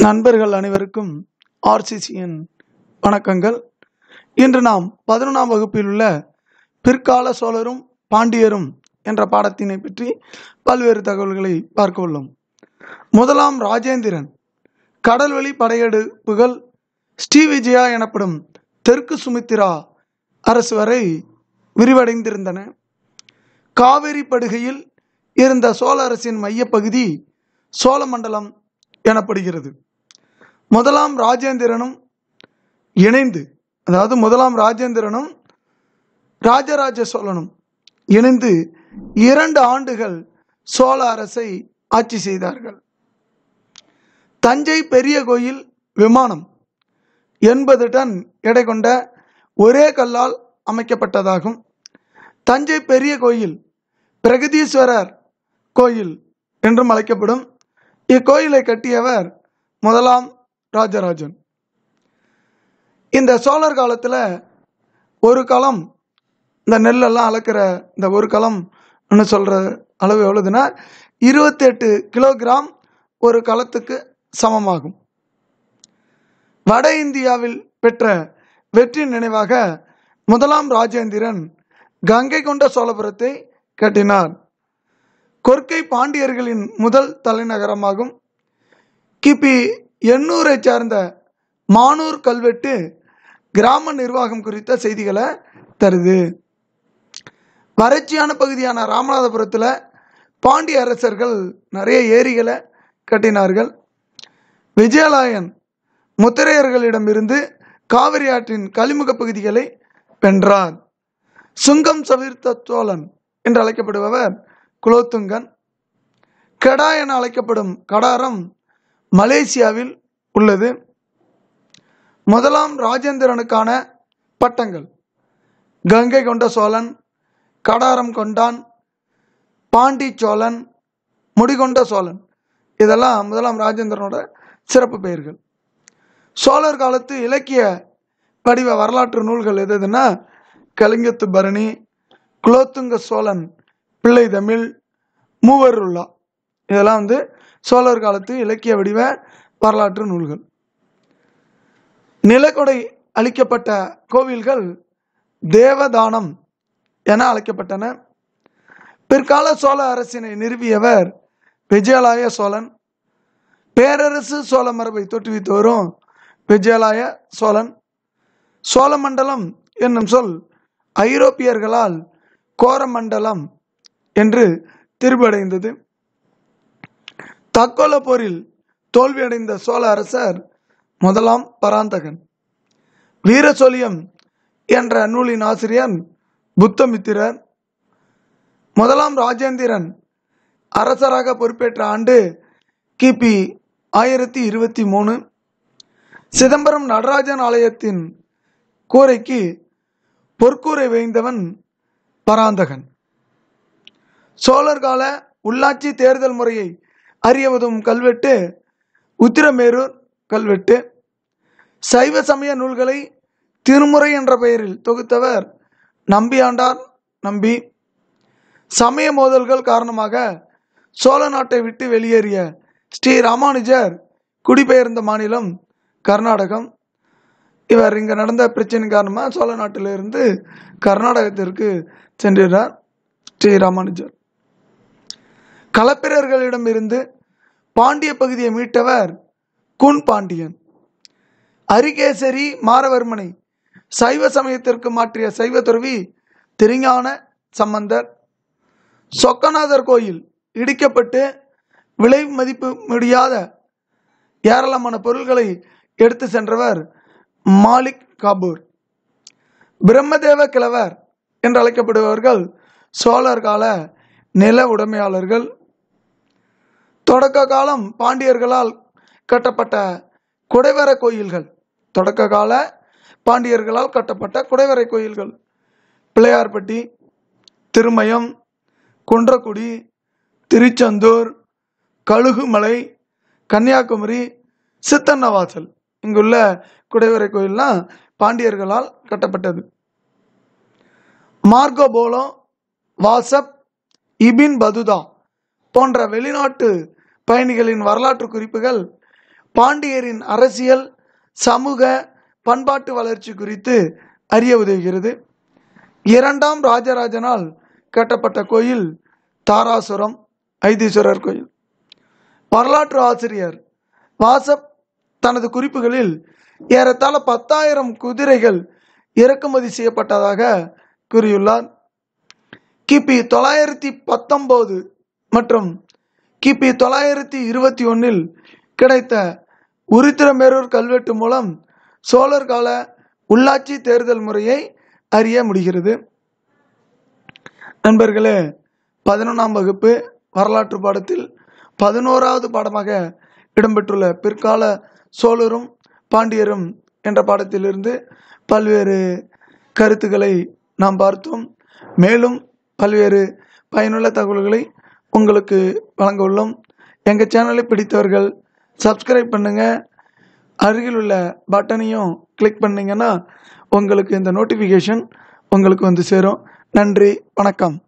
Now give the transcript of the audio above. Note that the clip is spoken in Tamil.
நண்பர்கள் அனைவருக்கும் ஆர்சிசியின் வணக்கங்கள் இன்று நாம் பதினொன்றாம் வகுப்பில் உள்ள பிற்கால சோழரும் பாண்டியரும் என்ற பாடத்தினை பற்றி பல்வேறு தகவல்களை பார்க்க உள்ளோம் முதலாம் ராஜேந்திரன் கடல்வழி படையெடுப்புகள் ஸ்ரீவிஜயா எனப்படும் தெற்கு சுமித்திரா அரசு வரை விரிவடைந்திருந்தன காவிரி படுகையில் இருந்த சோழ அரசின் மையப்பகுதி சோழமண்டலம் எனப்படுகிறது முதலாம் ராஜேந்திரனும் இணைந்து அதாவது முதலாம் ராஜேந்திரனும் ராஜராஜ சோழனும் இணைந்து இரண்டு ஆண்டுகள் சோழ அரசை ஆட்சி செய்தார்கள் தஞ்சை பெரிய கோயில் விமானம் எண்பது டன் எடை கொண்ட ஒரே கல்லால் அமைக்கப்பட்டதாகும் தஞ்சை பெரிய கோயில் பிரகதீஸ்வரர் கோயில் என்றும் அழைக்கப்படும் இக்கோயிலை கட்டியவர் முதலாம் ராஜராஜன் இந்த சோழர் காலத்தில் ஒரு களம் இந்த நெல்லெல்லாம் அளக்கிற இந்த ஒரு களம் சொல்கிற அளவு எவ்வளவுன்னா இருபத்தெட்டு கிலோகிராம் ஒரு களத்துக்கு சமமாகும் வட இந்தியாவில் பெற்ற வெற்றி நினைவாக முதலாம் ராஜேந்திரன் கங்கை கொண்ட சோழபுரத்தை கட்டினார் கொர்க்கை பாண்டியர்களின் முதல் தலைநகரமாகும் கிபி எண்ணூரை சார்ந்த மானூர் கல்வெட்டு கிராம நிர்வாகம் குறித்த செய்திகளை தருது வறட்சியான பகுதியான ராமநாதபுரத்தில் பாண்டிய அரசர்கள் நிறைய ஏரிகளை கட்டினார்கள் விஜயலாயன் முத்திரையர்களிடமிருந்து காவிரி ஆற்றின் கலிமுக பகுதிகளை வென்றார் சுங்கம் சவிர்த்த சோழன் என்று அழைக்கப்படுபவர் குலோத்துங்கன் கெடா என அழைக்கப்படும் கடாரம் மலேசியாவில் உள்ளது முதலாம் ராஜேந்திரனுக்கான பட்டங்கள் கங்கை கொண்ட சோழன் கடாரம் கொண்டான் பாண்டி சோழன் முடிகொண்ட சோழன் இதெல்லாம் முதலாம் ராஜேந்திரனோட சிறப்பு பெயர்கள் சோழர் காலத்து இலக்கிய வடிவ வரலாற்று நூல்கள் எது எதுன்னா கலிங்கத்து பரணி குலோத்துங்க சோழன் பிள்ளை தமிழ் மூவருள்ளா இதெல்லாம் வந்து சோழர் காலத்து இலக்கிய வடிவ வரலாற்று நூல்கள் நிலக்கொடை அளிக்கப்பட்ட கோவில்கள் தேவதானம் என அழைக்கப்பட்டன பிற்கால சோழ அரசினை நிறுவியவர் விஜயலாய சோழன் பேரரசு சோழ மரபை தொற்றுவித்து வரும் விஜயலாய சோழன் சோழமண்டலம் என்னும் சொல் ஐரோப்பியர்களால் கோரமண்டலம் என்று திருப்படைந்தது தக்கோல போரில் தோல்வியடைந்த சோழ அரசர் முதலாம் பராந்தகன் வீரசோழியம் என்ற நூலின் ஆசிரியர் புத்தமித்திரர் முதலாம் ராஜேந்திரன் அரசராக பொறுப்பேற்ற ஆண்டு கிபி ஆயிரத்தி இருபத்தி மூணு சிதம்பரம் நடராஜன் ஆலயத்தின் கூரைக்கு பொற்கூரை வைந்தவன் பராந்தகன் சோழர் கால உள்ளாட்சி தேர்தல் முறையை அறிய உதவும் கல்வெட்டு உத்திரமேரூர் கல்வெட்டு சைவ சமய நூல்களை திருமுறை என்ற பெயரில் தொகுத்தவர் நம்பியாண்டார் நம்பி சமய மோதல்கள் காரணமாக சோழ நாட்டை விட்டு வெளியேறிய ஸ்ரீ ராமானுஜர் குடிபெயர்ந்த மாநிலம் கர்நாடகம் இவர் இங்கே நடந்த பிரச்சனை காரணமாக சோழ நாட்டிலிருந்து கர்நாடகத்திற்கு சென்றார் ஸ்ரீ ராமானுஜர் களப்பிரர்களிடமிருந்து பாண்டிய பகுதியை மீட்டவர் குன் பாண்டியன் அரிகேசரி மாரவர்மனை சைவ சமயத்திற்கு மாற்றிய சைவ துறவி திருஞான சம்பந்தர் சொக்கநாதர் கோயில் இடிக்கப்பட்டு விலை மதிப்பு முடியாத ஏராளமான பொருள்களை எடுத்து சென்றவர் மாலிக் காபூர் பிரம்மதேவ கிழவர் என்று அழைக்கப்படுபவர்கள் சோழர் கால நில உடைமையாளர்கள் தொடக்க காலம் பாண்டியர்களால் கட்டப்பட்ட குடைவர கோயில்கள் தொடக்க கால பாண்டியர்களால் கட்டப்பட்ட குடைவரை கோயில்கள் பிள்ளையார்பட்டி திருமயம் குன்றக்குடி திருச்செந்தூர் கழுகுமலை கன்னியாகுமரி சித்தன்னவாசல் இங்குள்ள குடைவரை கோயில்லாம் பாண்டியர்களால் கட்டப்பட்டது மார்கோபோலோ வாசப் இபின் பதுதா போன்ற வெளிநாட்டு பயணிகளின் வரலாற்று குறிப்புகள் பாண்டியரின் அரசியல் சமூக பண்பாட்டு வளர்ச்சி குறித்து அறிய உதவுகிறது இரண்டாம் ராஜராஜனால் கட்டப்பட்ட கோயில் தாராசுரம் ஐதீஸ்வரர் கோயில் வரலாற்று ஆசிரியர் வாசப் தனது குறிப்புகளில் ஏறத்தாழ பத்தாயிரம் குதிரைகள் இறக்குமதி செய்யப்பட்டதாக கூறியுள்ளார் கிபி தொள்ளாயிரத்தி பத்தொம்போது மற்றும் கிபி தொள்ளாயிரத்தி இருபத்தி ஒன்றில் கிடைத்த உருத்திரமேரூர் கல்வெட்டு மூலம் சோழர் கால உள்ளாட்சி தேர்தல் முறையை அறிய முடிகிறது நண்பர்களே பதினொன்றாம் வகுப்பு வரலாற்று பாடத்தில் பதினோராவது பாடமாக இடம்பெற்றுள்ள பிற்கால சோழரும் பாண்டியரும் என்ற பாடத்திலிருந்து பல்வேறு கருத்துக்களை நாம் பார்த்தோம் மேலும் பல்வேறு பயனுள்ள தகவல்களை உங்களுக்கு வழங்க உள்ளோம் எங்கள் சேனலை பிடித்தவர்கள் சப்ஸ்கிரைப் பண்ணுங்கள் அருகில் உள்ள பட்டனையும் கிளிக் பண்ணிங்கன்னா உங்களுக்கு இந்த நோட்டிஃபிகேஷன் உங்களுக்கு வந்து சேரும் நன்றி வணக்கம்